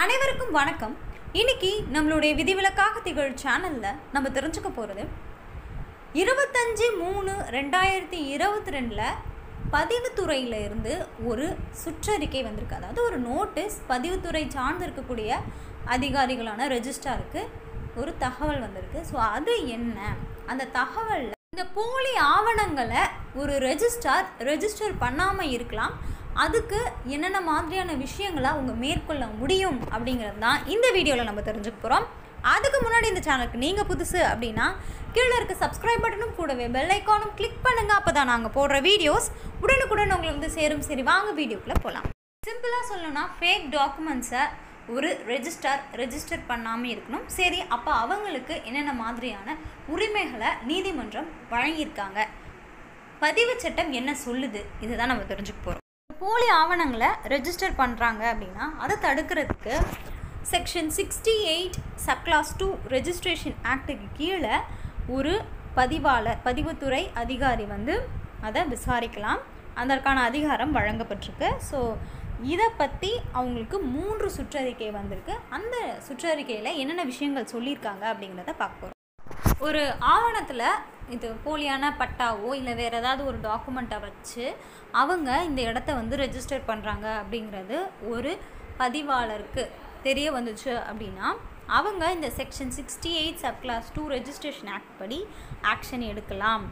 அனைவருக்கும் வணக்கம் இன்னைக்கு நம்மளுடைய விதிவிலக்காக திகழ் சேனலில் நம்ம தெரிஞ்சுக்க போகிறது இருபத்தஞ்சு மூணு ரெண்டாயிரத்தி இருபத்தி ரெண்டில் பதிவுத்துறையில் இருந்து ஒரு சுற்றறிக்கை வந்திருக்கு அதாவது ஒரு நோட்டீஸ் பதிவுத்துறை சார்ந்து இருக்கக்கூடிய அதிகாரிகளான ரெஜிஸ்ட்ராருக்கு ஒரு தகவல் வந்திருக்கு ஸோ அது என்ன அந்த தகவலில் இந்த போலி ஆவணங்களை ஒரு ரெஜிஸ்டார் ரெஜிஸ்டர் பண்ணாமல் இருக்கலாம் அதுக்கு என்னென்ன மாதிரியான விஷயங்களை அவங்க மேற்கொள்ள முடியும் அப்படிங்கிறது தான் இந்த வீடியோவில் நம்ம தெரிஞ்சுக்க போகிறோம் அதுக்கு முன்னாடி இந்த சேனலுக்கு நீங்கள் புதுசு அப்படின்னா கீழே இருக்க சப்ஸ்கிரைப் பட்டனும் கூடவே பெல் ஐக்கானும் கிளிக் பண்ணுங்கள் அப்போ தான் நாங்கள் போடுற வீடியோஸ் உடனுக்குடன் உங்களுக்கு வந்து சேரும் சரி வாங்க வீடியோக்குள்ளே போகலாம் சிம்பிளாக சொல்லணும்னா ஃபேக் டாக்குமெண்ட்ஸை ஒரு ரெஜிஸ்டார் ரெஜிஸ்டர் பண்ணாமல் இருக்கணும் சரி அப்போ அவங்களுக்கு என்னென்ன மாதிரியான உரிமைகளை நீதிமன்றம் வழங்கியிருக்காங்க பதிவு சட்டம் என்ன சொல்லுது இதுதான் நம்ம தெரிஞ்சுக்க போகிறோம் போலி ஆவணங்களை ரெஜிஸ்டர் பண்ணுறாங்க அப்படின்னா அதை தடுக்கிறதுக்கு section sixty eight subclause two registration ஆக்டுக்கு கீழே ஒரு பதிவாளர் பதிவுத்துறை அதிகாரி வந்து அதை விசாரிக்கலாம் அதற்கான அதிகாரம் வழங்கப்பட்டிருக்கு ஸோ இதை பற்றி அவங்களுக்கு மூன்று சுற்றறிக்கை வந்திருக்கு அந்த சுற்றறிக்கையில் என்னென்ன விஷயங்கள் சொல்லியிருக்காங்க அப்படிங்கிறத பார்க்க போகிறோம் ஒரு ஆவணத்தில் இது போலியான பட்டாவோ இல்லை வேறு ஏதாவது ஒரு டாக்குமெண்ட்டை வச்சு அவங்க இந்த இடத்த வந்து ரெஜிஸ்டர் பண்ணுறாங்க அப்படிங்கிறது ஒரு பதிவாளருக்கு தெரிய வந்துச்சு அப்படின்னா அவங்க இந்த section sixty eight sub clause two registration act படி ஆக்ஷன் எடுக்கலாம்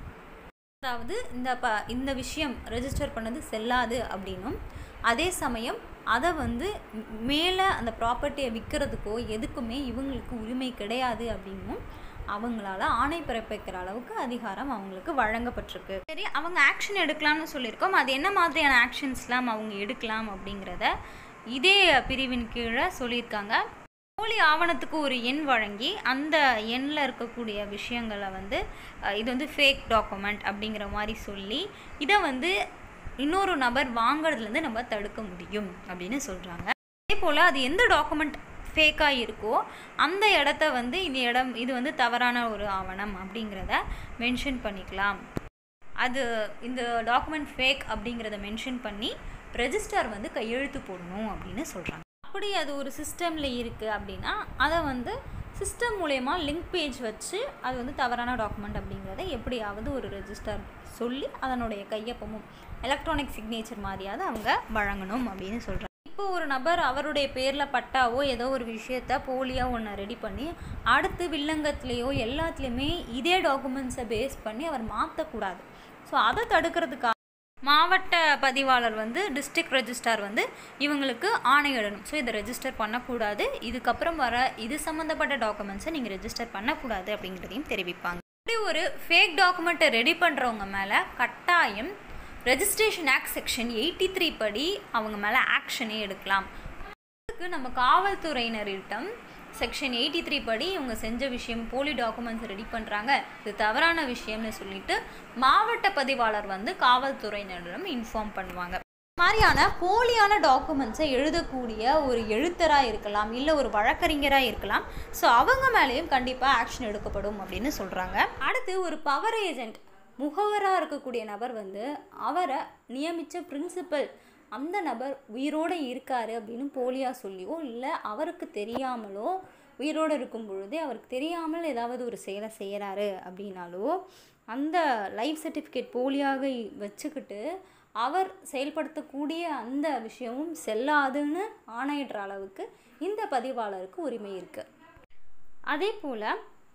அதாவது இந்த ப இந்த விஷயம் ரெஜிஸ்டர் பண்ணது செல்லாது அப்படின்னும் அதே சமயம் அதை வந்து மேலே அந்த ப்ராப்பர்ட்டியை விற்கிறதுக்கோ எதுக்குமே இவங்களுக்கு உரிமை கிடையாது அப்படின்னும் அவங்களால ஆணை பிறப்பிக்கிற அளவுக்கு அதிகாரம் அவங்களுக்கு வழங்கப்பட்டிருக்கு சரி அவங்க ஆக்ஷன் எடுக்கலாம்னு சொல்லியிருக்கோம் அது என்ன மாதிரியான ஆக்ஷன்ஸ்லாம் அவங்க எடுக்கலாம் அப்படிங்கிறத இதே பிரிவின் கீழே சொல்லியிருக்காங்க போலி ஆவணத்துக்கு ஒரு எண் வழங்கி அந்த எண்ணில் இருக்கக்கூடிய விஷயங்களை வந்து அஹ், இது வந்து ஃபேக் டாக்குமெண்ட் அப்படிங்கிற மாதிரி சொல்லி இதை வந்து இன்னொரு நபர் வாங்குறதுலேருந்து நம்ம தடுக்க முடியும் அப்படின்னு சொல்கிறாங்க அதே போல் அது எந்த டாக்குமெண்ட் ஃபேக்காக இருக்கோ அந்த இடத்த வந்து இந்த இடம் இது வந்து தவறான ஒரு ஆவணம் அப்படிங்கிறத மென்ஷன் பண்ணிக்கலாம் அது இந்த டாக்குமெண்ட் ஃபேக் அப்படிங்கிறத மென்ஷன் பண்ணி ரெஜிஸ்டார் வந்து கையெழுத்து போடணும் அப்படின்னு சொல்கிறாங்க அப்படி அது ஒரு சிஸ்டமில் இருக்குது அப்படின்னா அதை வந்து சிஸ்டம் மூலயமா லிங்க் பேஜ் வச்சு அது வந்து தவறான டாக்குமெண்ட் அப்படிங்கிறத எப்படியாவது ஒரு ரெஜிஸ்டர் சொல்லி அதனுடைய கையொப்பமும் எலக்ட்ரானிக் சிக்னேச்சர் மாதிரியாவது அவங்க வழங்கணும் அப்படின்னு சொல்கிறாங்க இப்போ ஒரு நபர் அவருடைய பேரில் பட்டாவோ ஏதோ ஒரு விஷயத்த போலியாக ஒன்று ரெடி பண்ணி அடுத்து வில்லங்கத்துலேயோ எல்லாத்துலேயுமே இதே டாக்குமெண்ட்ஸை பேஸ் பண்ணி அவர் மாற்றக்கூடாது ஸோ அதை தடுக்கிறதுக்காக மாவட்ட பதிவாளர் வந்து டிஸ்ட்ரிக்ட் ரெஜிஸ்டார் வந்து இவங்களுக்கு ஆணையிடணும் ஸோ இதை ரெஜிஸ்டர் பண்ணக்கூடாது இதுக்கப்புறம் வர இது சம்மந்தப்பட்ட டாக்குமெண்ட்ஸை நீங்கள் ரெஜிஸ்டர் பண்ணக்கூடாது அப்படிங்கிறதையும் தெரிவிப்பாங்க இப்படி ஒரு ஃபேக் டாக்குமெண்ட்டை ரெடி பண்ணுறவங்க மேலே கட்டாயம் registration act section eighty three படி அவங்க மேலே ஆக்ஷனே எடுக்கலாம் அதுக்கு நம்ம காவல்துறையினரிடம் செக்ஷன் எயிட்டி த்ரீ படி இவங்க செஞ்ச விஷயம் போலி டாக்குமெண்ட்ஸ் ரெடி பண்ணுறாங்க இது தவறான விஷயம்னு சொல்லிட்டு மாவட்ட பதிவாளர் வந்து காவல்துறையினரிடம் இன்ஃபார்ம் பண்ணுவாங்க இந்த மாதிரியான போலியான டாக்குமெண்ட்ஸை எழுதக்கூடிய ஒரு எழுத்தராக இருக்கலாம் இல்லை ஒரு வழக்கறிஞராக இருக்கலாம் ஸோ அவங்க மேலேயும் கண்டிப்பாக ஆக்ஷன் எடுக்கப்படும் அப்படின்னு சொல்கிறாங்க அடுத்து ஒரு பவர் ஏஜென்ட் முகவராக இருக்கக்கூடிய நபர் வந்து அவரை நியமித்த பிரின்சிபல் அந்த நபர் உயிரோடு இருக்காரு அப்படின்னு போலியாக சொல்லியோ இல்லை அவருக்கு தெரியாமலோ உயிரோடு இருக்கும் பொழுதே அவருக்கு தெரியாமல் ஏதாவது ஒரு செயலை செய்கிறாரு அப்படின்னாலோ அந்த லைஃப் சர்டிஃபிகேட் போலியாக வச்சுக்கிட்டு அவர் செயல்படுத்தக்கூடிய அந்த விஷயமும் செல்லாதுன்னு ஆணையிடுற அளவுக்கு இந்த பதிவாளருக்கு உரிமை இருக்குது அதே போல்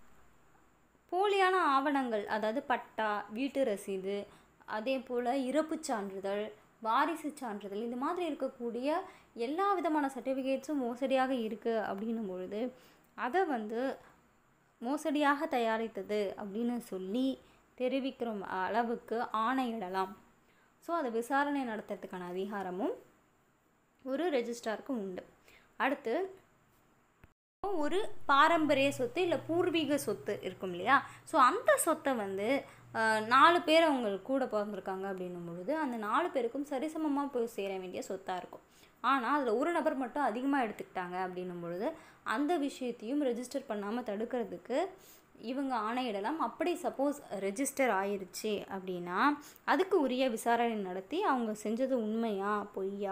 போலியான ஆவணங்கள் அதாவது பட்டா வீட்டு ரசீது அதே போல் இறப்புச் சான்றிதழ் வாரிசு சான்றிதழ் இந்த மாதிரி இருக்கக்கூடிய எல்லா விதமான சர்டிஃபிகேட்ஸும் மோசடியாக இருக்குது அப்படின்னும் பொழுது அதை வந்து மோசடியாக தயாரித்தது அப்படின்னு சொல்லி தெரிவிக்கிற அளவுக்கு ஆணையிடலாம் ஸோ அதை விசாரணை நடத்துறதுக்கான அதிகாரமும் ஒரு ரெஜிஸ்ட்ராருக்கு உண்டு அடுத்து ஒரு பாரம்பரிய சொத்து இல்லை பூர்வீக சொத்து இருக்கும் இல்லையா ஸோ அந்த சொத்தை வந்து அஹ், நாலு பேர் அவங்க கூட பிறந்திருக்காங்க அப்படின்னும் பொழுது அந்த நாலு பேருக்கும் சரிசமமாக போய் சேர வேண்டிய சொத்தாக இருக்கும் ஆனால் அதில் ஒரு நபர் மட்டும் அதிகமாக எடுத்துக்கிட்டாங்க அப்படின்னும் பொழுது அந்த விஷயத்தையும் ரெஜிஸ்டர் பண்ணாமல் தடுக்கிறதுக்கு இவங்க ஆணையிடலாம் அப்படி சப்போஸ் ரெஜிஸ்டர் ஆயிருச்சு அப்படின்னா அதுக்கு உரிய விசாரணை நடத்தி அவங்க செஞ்சது உண்மையா பொய்யா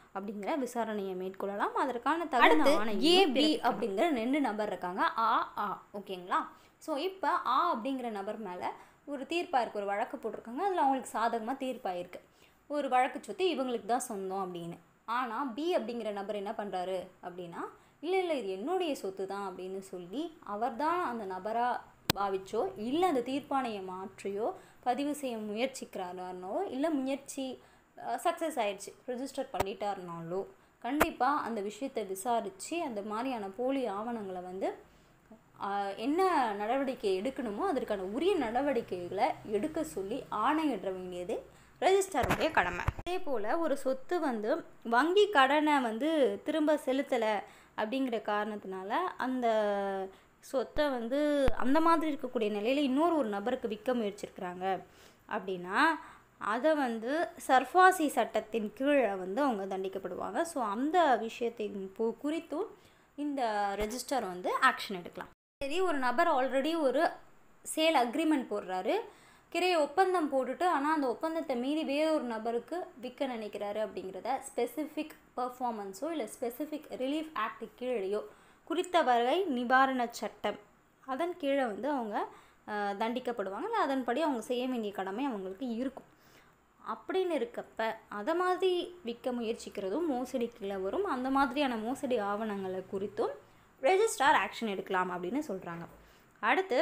அப்படிங்கிற விசாரணையை மேற்கொள்ளலாம் அதற்கான தகுந்த அடுத்து ஆணையம் ஏ பி அப்படிங்கிற ரெண்டு நபர் இருக்காங்க ஆ ஆ ஓகேங்களா ஸோ இப்போ ஆ அப்படிங்கிற நபர் மேலே ஒரு தீர்ப்பாக இருக்குது ஒரு வழக்கு போட்டிருக்காங்க அதில் அவங்களுக்கு சாதகமாக தீர்ப்பாயிருக்கு ஒரு வழக்கு சொத்து இவங்களுக்கு தான் சொந்தம் அப்படின்னு ஆனால் பி அப்படிங்கிற நபர் என்ன பண்ணுறாரு அப்படின்னா இல்லை இல்லை இது என்னுடைய சொத்து தான் அப்படின்னு சொல்லி அவர் தான் அந்த நபராக பாவிச்சோ இல்லை அந்த தீர்ப்பாணையை மாற்றியோ பதிவு செய்ய முயற்சிக்கிறாரோ இல்லை முயற்சி சக்ஸஸ் ஆயிடுச்சு ரெஜிஸ்டர் பண்ணிட்டாருனாலோ கண்டிப்பாக அந்த விஷயத்தை விசாரித்து அந்த மாதிரியான போலி ஆவணங்களை வந்து ஆஹ், என்ன நடவடிக்கை எடுக்கணுமோ அதற்கான உரிய நடவடிக்கைகளை எடுக்க சொல்லி ஆணையிட வேண்டியது ரெஜிஸ்டருடைய கடமை அதே போல் ஒரு சொத்து வந்து வங்கி கடனை வந்து திரும்ப செலுத்தலை அப்படிங்கிற காரணத்தினால அந்த சொத்தை வந்து அந்த மாதிரி இருக்கக்கூடிய நிலையில் இன்னொரு ஒரு நபருக்கு விற்க முயற்சிருக்கிறாங்க அப்படின்னா அதை வந்து சர்ஃபாசி சட்டத்தின் கீழே வந்து அவங்க தண்டிக்கப்படுவாங்க ஸோ அந்த விஷயத்தின் பு- குறித்தும் இந்த ரெஜிஸ்டர் வந்து ஆக்ஷன் எடுக்கலாம் சரி ஒரு நபர் ஆல்ரெடி ஒரு சேல் அக்ரிமெண்ட் போடுறாரு கிரைய ஒப்பந்தம் போட்டுட்டு ஆனால் அந்த ஒப்பந்தத்தை மீறி வேற ஒரு நபருக்கு விற்க நினைக்கிறாரு அப்படிங்கிறத ஸ்பெசிஃபிக் பர்ஃபார்மன்ஸோ இல்லை ஸ்பெசிஃபிக் ரிலீஃப் ஆக்ட் கீழேயோ குறித்த வகை நிவாரண சட்டம் அதன் கீழே வந்து அவங்க அஹ், தண்டிக்கப்படுவாங்க இல்லை அதன்படி அவங்க செய்ய வேண்டிய கடமை அவங்களுக்கு இருக்கும் அப்படின்னு இருக்கப்ப அதை மாதிரி விற்க முயற்சிக்கிறதும் மோசடி கீழே வரும் அந்த மாதிரியான மோசடி ஆவணங்களை குறித்தும் ரெஜிஸ்ட்ரார் ஆக்ஷன் எடுக்கலாம் அப்படின்னு சொல்கிறாங்க அடுத்து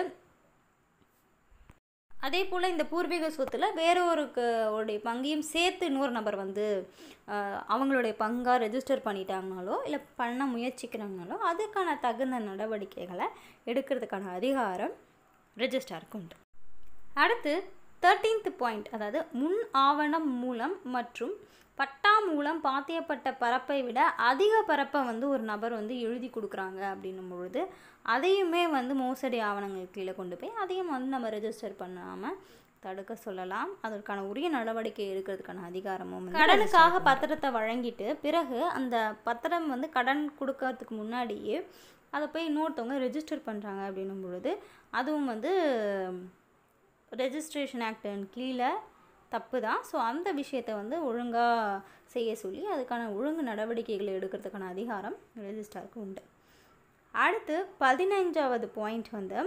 அதே போல் இந்த பூர்வீக சொத்தில் வேற ஒரு க- உடைய பங்கையும் சேர்த்து இன்னொரு நபர் வந்து அஹ், அவங்களுடைய பங்காக ரெஜிஸ்டர் பண்ணிட்டாங்கனாலோ இல்லை பண்ண முயற்சிக்கிறாங்கனாலோ அதுக்கான தகுந்த நடவடிக்கைகளை எடுக்கிறதுக்கான அதிகாரம் ரெஜிஸ்டாருக்கு உண்டு அடுத்து தேர்ட்டீன்த் பாயிண்ட் அதாவது முன் ஆவணம் மூலம் மற்றும் பட்டா மூலம் பாத்தியப்பட்ட பரப்பை விட அதிக பரப்பை வந்து ஒரு நபர் வந்து எழுதி கொடுக்குறாங்க அப்படின்னும் பொழுது அதையுமே வந்து மோசடி ஆவணங்கள் கீழே கொண்டு போய் அதையும் வந்து நம்ம ரெஜிஸ்டர் பண்ணாமல் தடுக்க சொல்லலாம் அதற்கான உரிய நடவடிக்கை எடுக்கிறதுக்கான அதிகாரமும் வந்து கடனுக்காக பத்திரத்தை வழங்கிட்டு பிறகு அந்த பத்திரம் வந்து கடன் கொடுக்கறதுக்கு முன்னாடியே அதை போய் இன்னொருத்தவங்க ரெஜிஸ்டர் பண்ணுறாங்க அப்படின்னும் பொழுது அதுவும் வந்து ரெஜிஸ்ட்ரேஷன் ஆக்டின் கீழே தப்பு தான் ஸோ அந்த விஷயத்தை வந்து ஒழுங்காக செய்ய சொல்லி அதுக்கான ஒழுங்கு நடவடிக்கைகளை எடுக்கிறதுக்கான அதிகாரம் ரெஜிஸ்டாருக்கு உண்டு அடுத்து பதினைஞ்சாவது பாயிண்ட் வந்து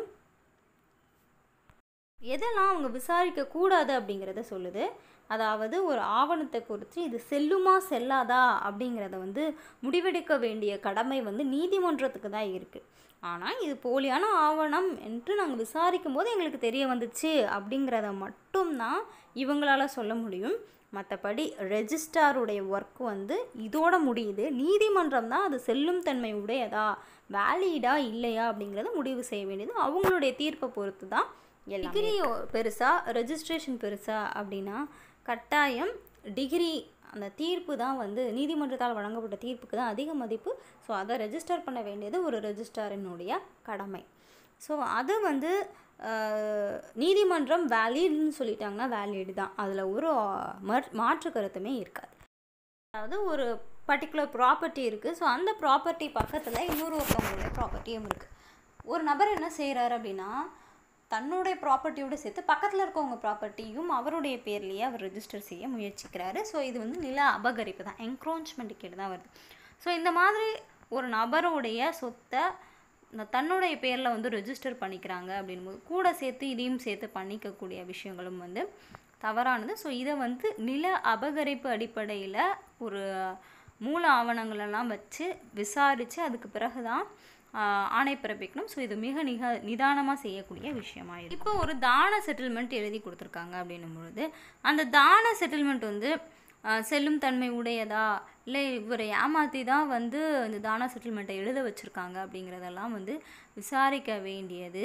எதெல்லாம் அவங்க விசாரிக்க கூடாது அப்படிங்கிறத சொல்லுது அதாவது ஒரு ஆவணத்தை குறித்து இது செல்லுமா செல்லாதா அப்படிங்கிறத வந்து முடிவெடுக்க வேண்டிய கடமை வந்து நீதிமன்றத்துக்கு தான் இருக்குது ஆனால் இது போலியான ஆவணம் என்று நாங்கள் விசாரிக்கும் போது எங்களுக்கு தெரிய வந்துச்சு அப்படிங்கிறத மட்டும்தான் இவங்களால சொல்ல முடியும் மற்றபடி ரெஜிஸ்டாருடைய ஒர்க் வந்து இதோட முடியுது நீதிமன்றம் தான் அது செல்லும் தன்மை உடையதா வேலிடா இல்லையா அப்படிங்கிறத முடிவு செய்ய வேண்டியது அவங்களுடைய தீர்ப்பை பொறுத்து தான் டிகிரி பெருசா ரெஜிஸ்ட்ரேஷன் பெருசா அப்படின்னா கட்டாயம் டிகிரி அந்த தீர்ப்பு தான் வந்து நீதிமன்றத்தால் வழங்கப்பட்ட தீர்ப்புக்கு தான் அதிக மதிப்பு ஸோ அதை ரெஜிஸ்டர் பண்ண வேண்டியது ஒரு ரெஜிஸ்டாரினுடைய கடமை ஸோ அது வந்து அஹ், நீதிமன்றம் வேலிட்னு சொல்லிட்டாங்கன்னா வேலிடு தான் அதில் ஒரு அஹ், மற்- மாற்று கருத்துமே இருக்காது அதாவது ஒரு பர்டிகுலர் ப்ராப்பர்ட்டி இருக்குது ஸோ அந்த ப்ராப்பர்ட்டி பக்கத்தில் இன்னொரு ஒருத்தவங்களுடைய ப்ராப்பர்ட்டியும் இருக்குது ஒரு நபர் என்ன செய்கிறாரு அப்படின்னா தன்னுடைய ப்ராப்பர்ட்டியோட சேர்த்து பக்கத்தில் இருக்கவங்க ப்ராப்பர்ட்டியும் அவருடைய பேர்லேயே அவர் ரெஜிஸ்டர் செய்ய முயற்சிக்கிறாரு ஸோ இது வந்து நில அபகரிப்பு தான் என்க்ரோச்மெண்ட் கீழே தான் வருது ஸோ இந்த மாதிரி ஒரு நபருடைய சொத்தை இந்த தன்னுடைய பேரில் வந்து ரெஜிஸ்டர் பண்ணிக்கிறாங்க அப்படின்போது கூட சேர்த்து இதையும் சேர்த்து பண்ணிக்கக்கூடிய விஷயங்களும் வந்து தவறானது ஸோ இதை வந்து நில அபகரிப்பு அடிப்படையில் ஒரு மூல ஆவணங்களெல்லாம் வச்சு விசாரித்து அதுக்கு பிறகு தான் ஆஹ், ஆணை பிறப்பிக்கணும் ஸோ இது மிக நிக நிதானமாக செய்யக்கூடிய விஷயமா இருக்கு இப்போ ஒரு தான செட்டில்மெண்ட் எழுதி கொடுத்துருக்காங்க அப்படின்னும் பொழுது அந்த தான செட்டில்மெண்ட் வந்து ஆஹ், செல்லும் தன்மை உடையதா இல்லை இவரை ஏமாற்றி தான் வந்து இந்த தான செட்டில்மெண்ட்டை எழுத வச்சுருக்காங்க அப்படிங்கிறதெல்லாம் வந்து விசாரிக்க வேண்டியது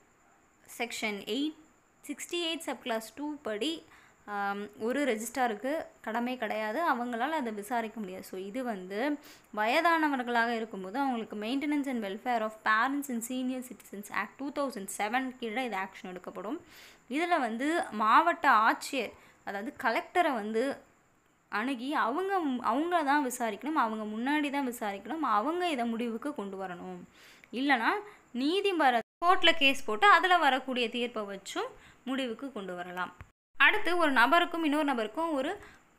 section eight sixty eight sub clause two படி ஆம், ஒரு ரெஜிஸ்டாருக்கு கடமை கிடையாது அவங்களால அதை விசாரிக்க முடியாது ஸோ இது வந்து வயதானவர்களாக இருக்கும்போது அவங்களுக்கு maintenance and welfare of parents and senior citizens act two thousand seven கீழே இது ஆக்ஷன் எடுக்கப்படும் இதில் வந்து மாவட்ட ஆட்சியர் அதாவது கலெக்டரை வந்து அணுகி அவங்க அவங்க தான் விசாரிக்கணும் அவங்க முன்னாடி தான் விசாரிக்கணும் அவங்க இதை முடிவுக்கு கொண்டு வரணும் இல்லைன்னா நீதிமன்ற கோர்ட்டில் கேஸ் போட்டு அதில் வரக்கூடிய தீர்ப்பை வச்சும் முடிவுக்கு கொண்டு வரலாம் அடுத்து ஒரு நபருக்கும் இன்னொரு நபருக்கும் ஒரு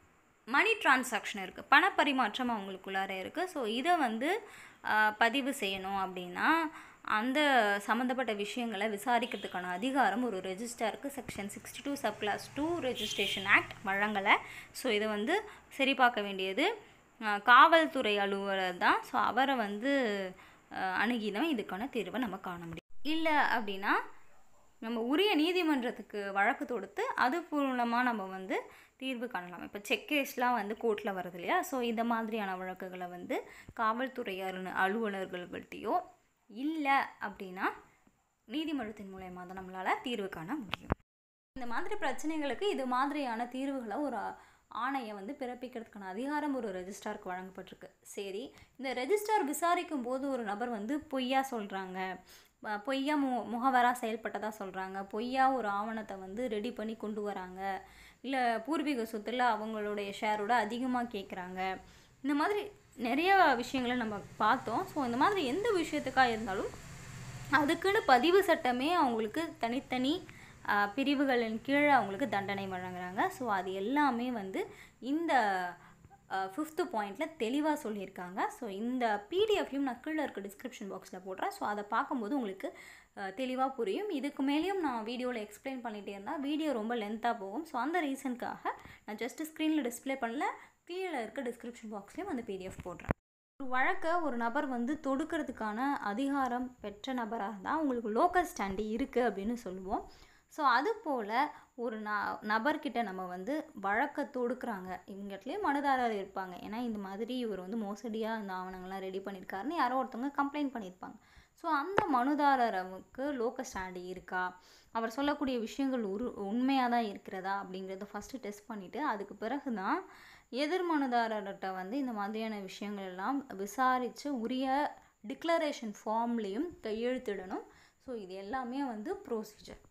மணி டிரான்சாக்ஷன் இருக்குது பணப்பரிமாற்றம் அவங்களுக்குள்ளார இருக்குது ஸோ இதை வந்து ஆஹ், பதிவு செய்யணும் அப்படின்னா அந்த சம்மந்தப்பட்ட விஷயங்களை விசாரிக்கிறதுக்கான அதிகாரம் ஒரு ரெஜிஸ்டருக்கு section sixty two sub clause two registration act வழங்கலை ஸோ இதை வந்து சரி பார்க்க வேண்டியது ஆஹ், காவல்துறை அலுவலர் தான் ஸோ அவரை வந்து ஆஹ், அணுகிதான் இதுக்கான தீர்வை நம்ம காண முடியும் இல்லை அப்படின்னா நம்ம உரிய நீதிமன்றத்துக்கு வழக்கு தொடுத்து அது மூலமாக நம்ம வந்து தீர்வு காணலாம் இப்போ செக் கேஸ்லாம் வந்து கோர்ட்டில் வருது இல்லையா ஸோ இந்த மாதிரியான வழக்குகளை வந்து காவல்துறை அலுவலர் அலுவலர்கள்கிட்டயோ இல்லை அப்படின்னா நீதிமன்றத்தின் மூலயமா தான் நம்மளால் தீர்வு காண முடியும் இந்த மாதிரி பிரச்சனைகளுக்கு இது மாதிரியான தீர்வுகளை ஒரு ஆணையை வந்து பிறப்பிக்கிறதுக்கான அதிகாரம் ஒரு ரெஜிஸ்ட்ராருக்கு வழங்கப்பட்டிருக்கு சரி இந்த ரெஜிஸ்ட்ரார் விசாரிக்கும் போது ஒரு நபர் வந்து பொய்யா சொல்கிறாங்க பொய்யா மு முகவராக செயல்பட்டதாக சொல்கிறாங்க பொய்யா ஒரு ஆவணத்தை வந்து ரெடி பண்ணி கொண்டு வராங்க இல்லை பூர்வீக சொத்துல அவங்களுடைய ஷேரோட அதிகமாக கேட்குறாங்க இந்த மாதிரி நிறைய விஷயங்களை நம்ம பார்த்தோம் ஸோ இந்த மாதிரி எந்த விஷயத்துக்காக இருந்தாலும் அதுக்குன்னு பதிவு சட்டமே அவங்களுக்கு தனித்தனி ஆ, பிரிவுகளின் கீழே அவங்களுக்கு தண்டனை வழங்குறாங்க ஸோ அது எல்லாமே வந்து இந்த ஃபிஃப்த்து பாயிண்டில் தெளிவாக சொல்லியிருக்காங்க ஸோ இந்த பிடிஎஃப்லையும் நான் கீழே இருக்க டிஸ்கிரிப்ஷன் பாக்ஸில் போடுறேன் ஸோ அதை பார்க்கும்போது உங்களுக்கு தெளிவாக புரியும் இதுக்கு மேலேயும் நான் வீடியோவில் எக்ஸ்பிளைன் பண்ணிகிட்டே இருந்தால் வீடியோ ரொம்ப லென்த்தாக போகும் ஸோ அந்த ரீசனுக்காக நான் ஜஸ்ட் ஸ்க்ரீனில் டிஸ்ப்ளே பண்ணல கீழே இருக்க டிஸ்கிரிப்ஷன் பாக்ஸ்லேயும் அந்த பிடிஎஃப் போடுறேன் ஒரு வழக்கை ஒரு நபர் வந்து தொடுக்கிறதுக்கான அதிகாரம் பெற்ற நபராக இருந்தால் உங்களுக்கு லோக்கல் ஸ்டாண்டு இருக்குது அப்படின்னு சொல்லுவோம் ஸோ அது போல் ஒரு ந நபர்கிட்ட நம்ம வந்து வழக்கை தொடுக்குறாங்க இவங்ககிட்டலேயும் மனுதாரர் இருப்பாங்க ஏன்னா இந்த மாதிரி இவர் வந்து மோசடியாக இந்த ஆவணங்கள்லாம் ரெடி பண்ணியிருக்காருன்னு யாரோ ஒருத்தவங்க கம்ப்ளைண்ட் பண்ணியிருப்பாங்க ஸோ அந்த மனுதாரருக்கு லோக்கல் ஸ்டாண்டு இருக்கா அவர் சொல்லக்கூடிய விஷயங்கள் உரு உண்மையாக தான் இருக்கிறதா அப்படிங்கிறத ஃபஸ்ட்டு டெஸ்ட் பண்ணிவிட்டு அதுக்கு பிறகு தான் எதிர் மனுதாரர்கிட்ட வந்து இந்த மாதிரியான விஷயங்கள் எல்லாம் விசாரித்து உரிய டிக்ளரேஷன் ஃபார்ம்லேயும் கையெழுத்திடணும் ஸோ இது எல்லாமே வந்து ப்ரொசீஜர்